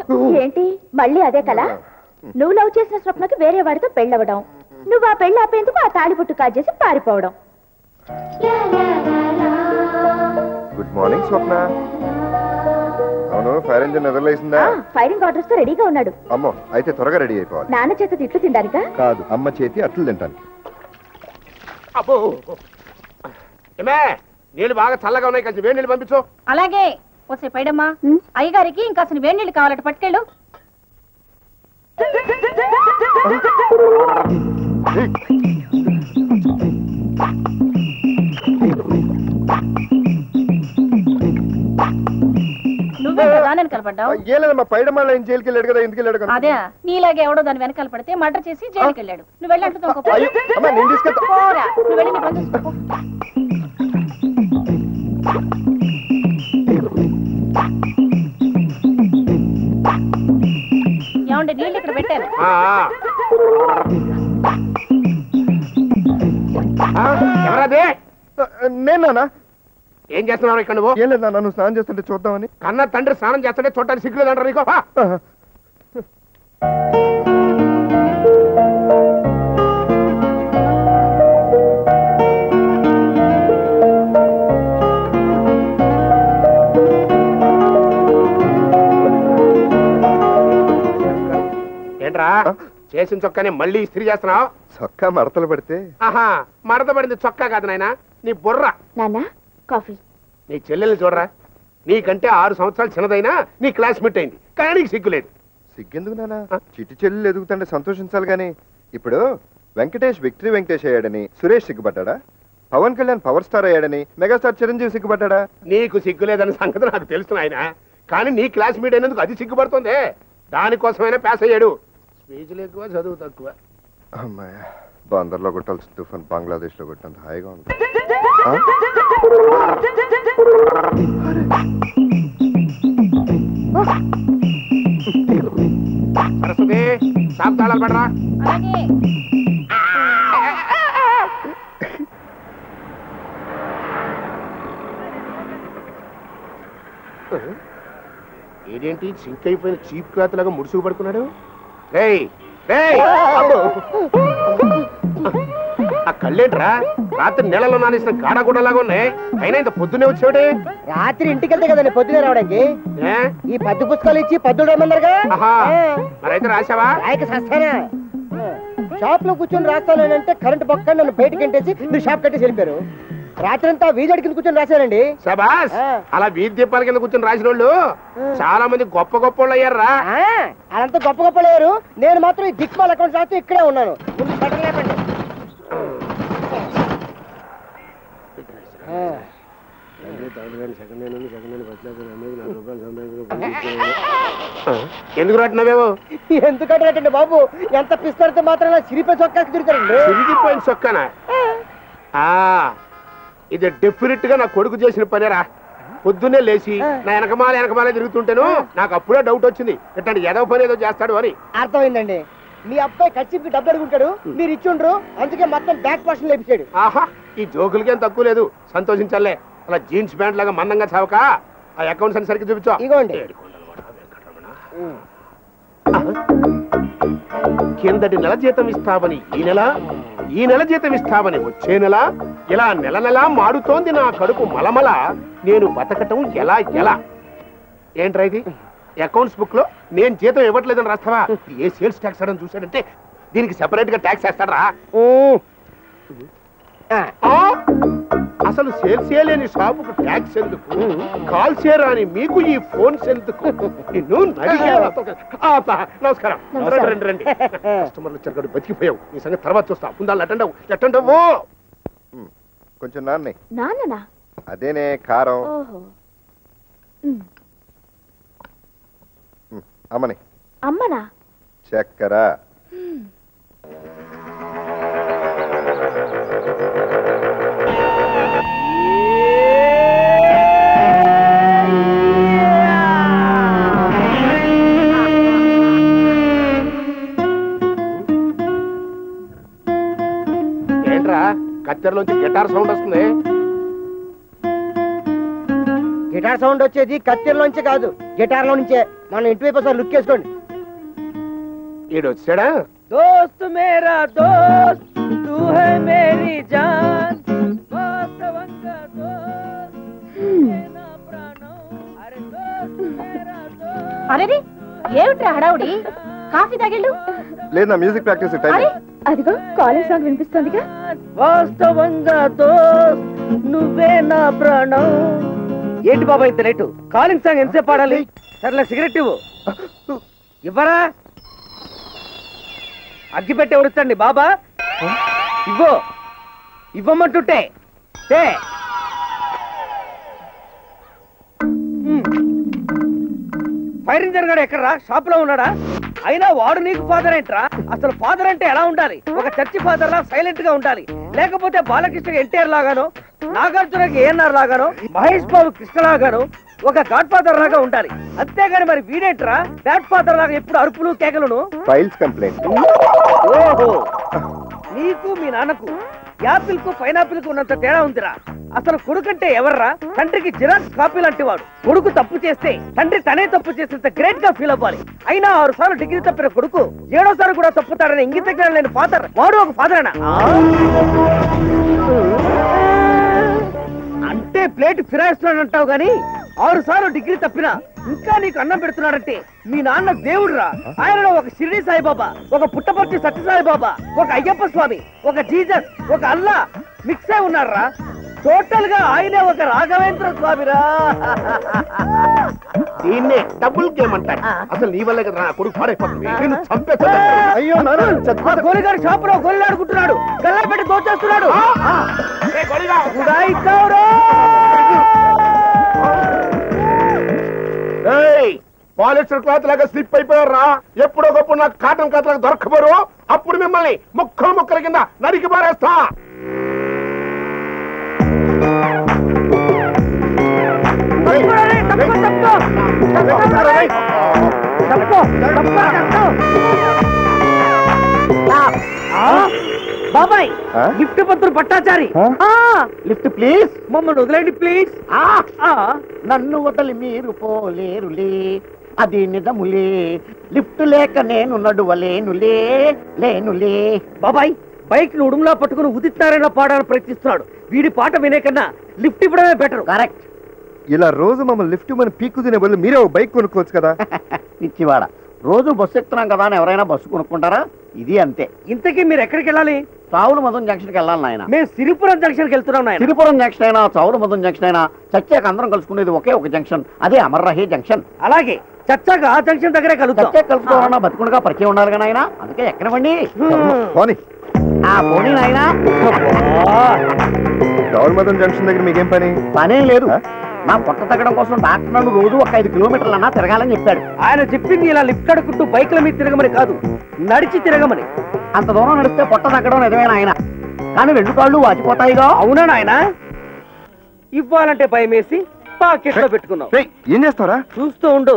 ఏంటి మళ్ళీ అదే కల నువ్వు లవ్ చేసిన స్వప్నకి వేరే వాడితో పెళ్ళవడం నువ్వు ఆ పెళ్ళి ఆపేందుకు ఆ తాళిబుట్టు కాజేసి పారిపోవడం గుడ్ మార్నింగ్ స్వప్న అవును ఫైర్ ఇంజిన్ నిద్రలేసిందా ఆ, ఫైరింగ్ ఆర్డర్స్ తో రెడీగా ఉన్నాడు అమ్మో అయితే త్వరగా రెడీ అయిపోవాలి నాన్న చేత తిట్లు తినడానికా కాదు అమ్మ చేతి అట్లు తింటాను అబ్బో ఏమే నీళ్ళు బాగా చల్లగా ఉన్నాయి కొంచెం వేడి నీళ్ళు పంపించు అలాగే వస్తే పైడమ్మా అయ్యగారికి ఇంకా అసలు వేడి నీళ్ళు కావాలట పట్టుకెళ్ళు నువ్వే దాని వెనకాల పడ్డావు ఏం లేదమ్మా పైడమాళ్ళ ఏం జైలుకి వెళ్ళాడు కదా ఎందుకు వెళ్ళాడు కదా అదే నీలాగే ఎవడో దాని వెనకాల పడితే మర్డర్ చేసి జైలుకి వెళ్ళాడు నువ్వు వెళ్ళి అంటున్నావు ఒక పో. అయ్యో, అమ్మా, నేను తీసుకెళ్తా. పోరా నువ్వు వెళ్ళి నీ పని చూసుకో, పో. ఏమండి నీళ్ళు ఇక్కడ పెట్టాను ఆ, ఆ. ఆ, ఎవరది నేను నాన్న ఏం చేస్తున్నావు ఇక్కడ నువ్వు ఏం లేదు నాన్న నువ్వు స్నానం చేస్తుంటే చూద్దామని కన్న తండ్రి స్నానం చేస్తుంటే చూడటానికి సిగ్గులేదంటారు నీకు ఆ. ఆహా. ఏంట్రా ఆ? చేసిన చొక్కాని మళ్ళీ ఇస్త్రీ చేస్తున్నావు చొక్కా మడతలు పడితే ఆహా మడత పడింది చొక్కా కాదు నాయన నీ బుర్ర నాన్న కాఫీ నీ చెల్లెల్ని చూడరా నీకంటే ఆరు సంవత్సరాలు చిన్నదైనా నీ క్లాస్మేట్ అయింది కానీ నీకు సిగ్గులేదు సిగ్గెందుకు నాన్న ఆ? చిట్టి చెల్లెలు ఎదుగుతుంటే సంతోషించాలి గాని ఇప్పుడు వెంకటేష్ విక్టరీ వెంకటేష్ అయ్యాడని సురేష్ సిగ్గుపడ్డా పవన్ కళ్యాణ్ పవర్ స్టార్ అయ్యాడని మెగాస్టార్ చిరంజీవి సిగ్గుపడ్డా నీకు సిగ్గులేదన్న సంగతి నాకు తెలుసు ఆయన కానీ నీ క్లాస్మేట్ అయినందుకు అది సిగ్గుపడుతుంది దానికోసమైనా పాస్ అయ్యాడు స్పీచ్లు ఎక్కువ చదువు తక్కువ అమ్మాయ బందర్లో కొట్టాల్సిన తుఫాన్ బంగ్లాదేశ్ లో కొట్టినంత హాయిగా ఉంది ఆ? సరస్వతి షాప్ తాళాలు పడరా అలాగే ఇదేంటి సింక్ అయిపోయిన చీప్ క్లాత్ లాగా ముడుసుకు పడుకున్నాడు రేయ్ రేయ్ ఆ కళ్ళేంట్రా రాత్రి నెలలో నానేసిన గాడగూడలాగా ఉన్నాయి అయినా ఇంత పొద్దునే వచ్చాడే రాత్రి ఇంటికి వెళ్తే కదండి పొద్దునే రావడానికి ఏ? ఈ పద్దు పుస్తకాలు ఇచ్చి పద్దులు రమ్మన్నారుగా ఆహా మరైతే రాసావా రాయక సస్తానా షాప్ లో కూర్చొని రాస్తాను అంటే కరెంట్ పక్కన నన్ను బయటకి ఎంటేసి మీరు షాప్ కట్టేసి వెళ్ళిపోయారు రాత్రంతా వీధి అడిగి కూర్చొని రాశానండి శబాస్ ఆ. అలా వీధి దీపాల కింద కూర్చొని రాసిన వాళ్ళు చాలా మంది గొప్ప గొప్ప వాళ్ళు అయ్యారా ఆ, అదంతా గొప్ప గొప్ప లేరు నేను మాత్రం ఈ దిక్మాల అకౌంట్ రాస్తూ ఇక్కడే ఉన్నాను ముందు షట్టర్ లేపండి ఆ. ఎందుకు రాట్టినావేమో ఎందుకంటే బాబు ఎంత పిస్తడితే మాత్రం సిరిపై చొక్కాకి తిరుగుతారండి తిరిగిపోయిన చొక్కానా ఆ ఇది డెఫినెట్ గా నా కొడుకు చేసిన పనేరా పొద్దున్నే లేచి నా వెనకమాల వెనకమాలే తిరుగుతుంటాను నాకు అప్పుడే డౌట్ వచ్చింది ఇట్లాంటి ఏదో పని ఏదో చేస్తాడు అని అర్థమైందండి మీ అబ్బాయి ఖర్చుకి డబ్బు అడుగుంటాడు మీరు ఇచ్చుండ్రు అందుకే మొత్తం బ్యాక్ పోర్షన్ లేపించాడు ఆహా ఈ జోకులకేం తక్కువ లేదు సంతోషించాలే అలా జీన్స్ ప్యాంట్ లాగా మందంగా చావక ఆ అకౌంట్స్ అని సరిగ్గా చూపించు ఇగోండి. ఏడుకొండలవాడ వెంకటరమణ. కిందటి నెల జీతం ఇస్తావని ఈ నెల ఈ నెల జీతం ఇస్తావని వచ్చే నెల ఇలా నెల నెలా మాడుతోంది నా కడుపు మలమల నేను బతకటం ఎలా ఎలా ఏంట్రా ఇది అకౌంట్స్ బుక్ లో నేను జీతం ఇవ్వట్లేదని రాస్తావా ఏ సేల్స్ ట్యాక్స్ అని చూశాడంటే దీనికి సెపరేట్ గా ట్యాక్స్ వేస్తాడరా ఆ, ఆ! అసలు సేల్స్ లేని షాపుకు ట్యాక్స్ ఎందుకు కాల్ అని మీకు ఈ ఫోన్స్ ఎందుకు నిన్ను నడిగాను. ఆ, అబ్బా, నమస్కారం రండి రండి రండి కస్టమర్లు వచ్చారు కాబట్టి బతికిపోయావు ఈ సంగతి తర్వాత చూస్తా ముందా అటెండ్ అవ్వు అటెండ్ అవ్వు కొంచెం నాన్నే నాన్ననా అదేనే కారం ఓహో ఉమ్, ఉమ్, అమ్మని అమ్మనా చక్కెర ఏంట్రా కత్తెరలోంచి గిటార్ సౌండ్ వస్తుంది గిటార్ సౌండ్ వచ్చేది కత్తిర్లోంచి కాదు గిటార్ లో నుంచే మనం ఇంటి వైపు ఒకసారి లుక్ వేసుకోండి ఈడు వచ్చాడా దోస్త్ మేరా దోస్త్ తూ హై మేరీ జాన్ వాస్తవంగా దోస్త్ నా ప్రాణం అరే దోస్త్ మేరా దోస్త్ అరే ఏమిట్రా హడావుడి కాఫీ తాగిళ్ళు లేదు నా మ్యూజిక్ ప్రాక్టీస్ టైం అరే అదిగో కాలేజ్ సాంగ్ వినిపిస్తోందిగా వాస్తవంగా దోస్త్ నువ్వే నా ప్రాణం ఏంటి బాబా ఇంత లేటు కాలింగ్ సాంగ్ ఎంతసేపు పాడాలి సర్లే సిగరెట్ ఇవ్వు ఇవ్వరా అగ్గి పెట్టి ఎవరుస్తండి బాబా ఇవ్వు ఇవ్వమంటుంటే టే. హ్మ్. ఫైర్ ఇంజన్ గారు ఎక్కడరా షాప్ లో ఉన్నాడా అయినా వాడు నీకు ఫాదర్ ఏంట్రా అసలు ఫాదర్ అంటే ఎలా ఉండాలి ఒక చర్చి ఫాదర్ లా సైలెంట్ గా ఉండాలి లేకపోతే బాలకృష్ణ ఎన్టీఆర్ లాగాను నాగార్జునకి ఏఎన్ఆర్ లాగాను మహేష్ బాబు కృష్ణ లాగాను ఒక గాడ్ ఫాదర్ లాగా ఉండాలి అంతేగాని మరి వీడేంట్రా బ్యాడ్ ఫాదర్ లాగా ఎప్పుడు అరుపులు కేకలను ఫైల్స్ కంప్లైంట్ ఓహో నీకు మీ నాన్నకు యాపిల్ కు పైనాపిల్ కు ఉన్నంత తేడా ఉందిరా అసలు కొడుకంటే ఎవర్రా తండ్రికి జిరాక్స్ కాపీ లాంటి వాడు కొడుకు తప్పు చేస్తే తండ్రి తనే తప్పు చేసేంత గ్రేట్ గా ఫీల్ అవ్వాలి అయినా ఆరు సార్లు డిగ్రీ తప్పిన కొడుకు ఏడోసారి కూడా తప్పుతాడని ఇంగిత జ్ఞానం లేని ఫాదర్ వాడు ఒక ఫాదర్ అంటే ప్లేట్ ఫిరాయిస్తున్నాడు అంటావు గాని ఆరు సార్లు డిగ్రీ తప్పినా ఇంకా నీకు అన్నం పెడుతున్నాడంటే మీ నాన్న దేవుడురా ఆయనలో ఒక షిరిడి సాయిబాబా ఒక పుట్టపర్తి సత్యసాయిబాబా ఒక అయ్యప్ప స్వామి ఒక జీసస్ ఒక అల్లా మిక్స్ అయి ఉన్నారా టోటల్ గా ఆయనే ఒక రాఘవేంద్ర స్వామిరా దీన్నే డబుల్ గేమ్ అంటారు అసలు నీ వల్ల కదా నా కొడుకు పాడైపోతుంది నిన్ను చంపేస్తాను అయ్యో నాన్న ఆ గోలిగాడు షాప్ లో గోలిలాడుకుంటున్నాడు గల్లా పెట్టి దోచేస్తున్నాడు ఏ గొరిగా, ఉడాయి కౌరవ్! ఏయ్, పాలిస్టర్ క్లాత్ లాగా స్లిప్ అయిపోయారా ఎప్పుడో ఒకప్పుడు నాకు కాటన్ క్లాత్ లాగా దొరకబోరు అప్పుడు మిమ్మల్ని ముక్కలు ముక్కల కింద నరికి పారేస్తా తప్పుకో, తప్పుకో, తప్పుకో. ఆ, బాబాయ్ ఆ? లిఫ్ట్ పంతులు పట్టాచారి ఆ? లిఫ్ట్ ప్లీజ్ మమ్మల్ని వదిలేండి ప్లీజ్ నన్ను వదలి మీరు పోలేరులే అది నిజములే లిఫ్ట్ లేక నేను నడువలేనులే లేనులే బాబాయ్ బైక్ ను ఉడుములా పట్టుకుని ఉదిత్నారాయణ పాడాలని ప్రయత్నిస్తున్నాడు వీడి పాట వినే కన్నా లిఫ్ట్ ఇవ్వడమే బెటర్ కరెక్ట్ ఇలా రోజు మమ్మల్ని లిఫ్ట్ మన పీక్కు తినే బదులు మీరే ఒక బైక్ కొనుక్కోవచ్చు కదా పిచ్చివాడ రోజు బస్సు ఎక్కుతున్నాం కదా అని ఎవరైనా బస్సు కొనుక్కుంటారా ఇది అంతే ఇంతకీ మీరు ఎక్కడికి వెళ్ళాలి చావుల మదం జంక్షన్కి వెళ్ళాలి నాయన మేము సిరిపురం జంక్షన్ కి వెళ్తున్నాం నాయన తిరుపురం జంక్షన్ అయినా చావుల మదం జంక్షన్ అయినా చచ్చాక అందరం కలుసుకునేది ఒకే ఒక జంక్షన్ అదే అమర్రహే జంక్షన్ అలాగే చచ్చాక ఆ జంక్షన్ దగ్గరే కలుద్దాం చచ్చా కలుసుకోవాలన్నా బతుకుండగా పరిచయం ఉండాలి కదా నాయన అందుకే ఎక్కడవండి పోనీ ఆ పోనీ నాయన డౌల్ మదన్ జంక్షన్ దగ్గర మీకేం పని పనేం లేదు ఆ? నా పొట్ట తగ్గడం కోసం డాక్టర్ నన్ను రోజు ఒక ఐదు కిలోమీటర్లన్నా తిరగాలని చెప్పాడు ఆయన చెప్పింది ఇలా లిఫ్ట్ అడుకుంటూ బైక్ల మీద తిరగమని కాదు నడిచి తిరగమని అంత దూరం నడిస్తే పొట్ట తగ్గడం నిజమేనా ఆయన కానీ రెండు కాళ్ళు వాచిపోతాయిగా అవునా నాయన ఇవ్వాలంటే భయం వేసి పాకెట్ లో పెట్టుకున్నాం రేయ్, ఏం చేస్తావరా చూస్తూ ఉండు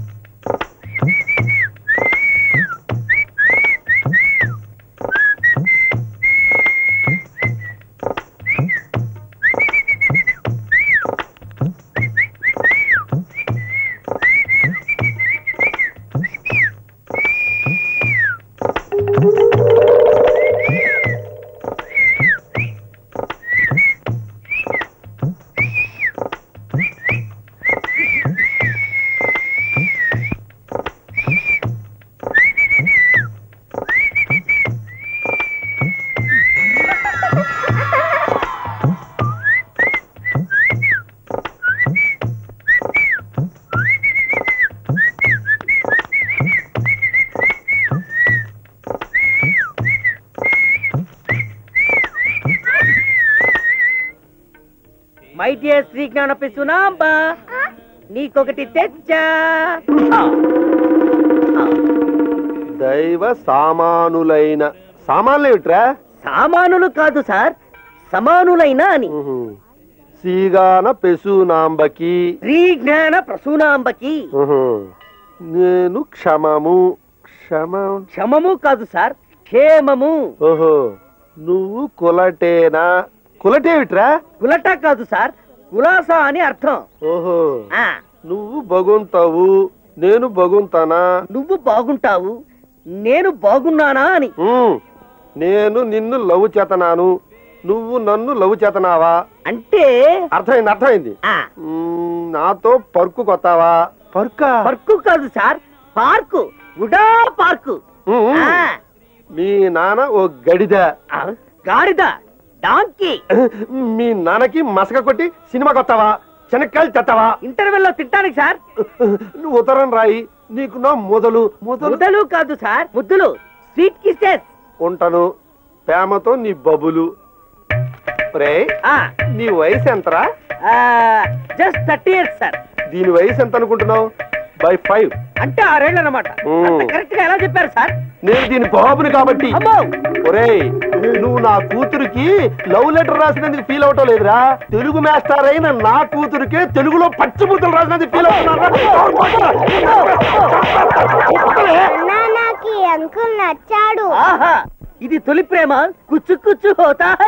మై డియర్ శ్రీ జ్ఞానపి సునాంబా నీకొకటి తెచ్చా ఆ. దైవ సామానులైన సామాన్లు ఏమిట్రా సామానులు కాదు సార్ సమానులైన అని సీగాన పెసునాంబకి శ్రీ జ్ఞాన ప్రసూనాంబకి ఉహు. నేను క్షమము క్షమ క్షమము కాదు సార్ క్షేమము ఓహో నువ్వు కులటేనా కులటేమిట్రా కులట కాదు సార్ కులాసా అని అర్థం ఓహో ఆ నువ్వు బగుంతావు నేను బగుంతానా నువ్వు బాగుంటావు నేను బాగున్నానా అని ఉమ్, నేను నిన్ను లవ్ చేతనాను నువ్వు నన్ను లవ్ చేతనావా అంటే అర్థమైంది అర్థమైంది ఆ ఉమ్, నాతో పరుకు కొత్తావా పరుకా పర్కు కాదు సార్ పార్కు ఉడా పార్కు ఉమ్, ఆ, మీ నాన్న ఓ గడిద ఆ, గాడిద డాంకీ మీ నాన్నకి మసక కొట్టి సినిమా కొత్తావా శనక్కాయలు తెత్తావా ఇంటర్వెల్ లో తింటానికి సార్ నువ్వు ఉత్తరం రాయి నీకు నా మొదలు మొదలు ముద్దలు కాదు సార్ ముద్దులు స్వీట్ కిస్సెస్ ఉంటాను ప్రేమతో నీ బబులు రే నీ వయసు ఎంతరా జస్ట్ థర్టీ ఇయర్స్ సార్ దీని వయసు ఎంత అనుకుంటున్నావు బై ఫైవ్ అంటే ఆరేళ్ళు అనమాట మ్మ్. కరెక్ట్ గా ఎలా చెప్పారు సార్ నేను దీని బాబుని కాబట్టి అమ్మో ఒరేయ్ నువ్వు నా కూతురికి లవ్ లెటర్ రాసినందుకు ఫీల్ అవటం లేదురా తెలుగు మాస్టర్ అయిన నా కూతురికే తెలుగులో పచ్చిబూతులు రాసినందుకు ఫీల్ నాకు ఈ అంకుల్ నచ్చాడు ఆహా ఇది తొలి ప్రేమ కుచ్చు కుచ్చు హోతా హై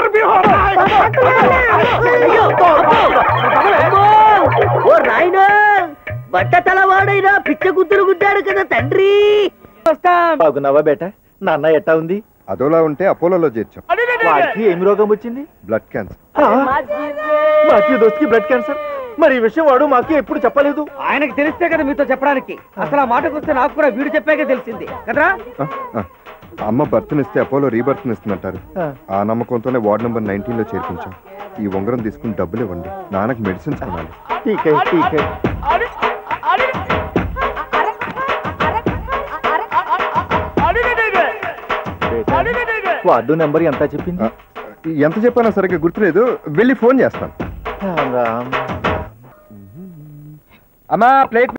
అయ్యో, అమ్మో, అమ్మో, ఓ నాయనా బట్ట తలవాడైనా పిచ్చ గుద్దులు గుద్దాడు కదా తండ్రి వస్తాం బాగున్నావా బేట నాన్న ఎట్టా ఉంది అదోలా ఉంటే అపోలోలో చేర్చాం వాడికి ఏం రోగం వచ్చింది బ్లడ్ క్యాన్సర్ మాకి దోస్తికి బ్లడ్ క్యాన్సర్ మరి ఈ విషయం వాడు మాకు ఎప్పుడు చెప్పలేదు ఆయనకి తెలిస్తే కదా మీతో చెప్పడానికి అసలు ఆ మాటకు వస్తే నాకు కూడా వీడు చెప్పాకే తెలిసింది కదరా ఆ, ఆ. అమ్మ బర్త్నిస్తే అపోలో రీబర్త్ ఇస్తున్నట్టారు ఆ నమ్మకంతోనే వార్డ్ నెంబర్ నైన్టీన్ లో చేర్పించాం ఈ ఉంగరం తీసుకుని డబ్బులు ఇవ్వండి నాన్నకి మెడిసిన్స్ కొనాలి ఠీకే ఠీకే వార్డు నెంబర్ ఎంత చెప్పింది ఆ, ఎంత చెప్పానో సరిగ్గా గుర్తులేదు వెళ్ళి ఫోన్ చేస్తాను రామ్ రామ్ అమ్మా ప్లేట్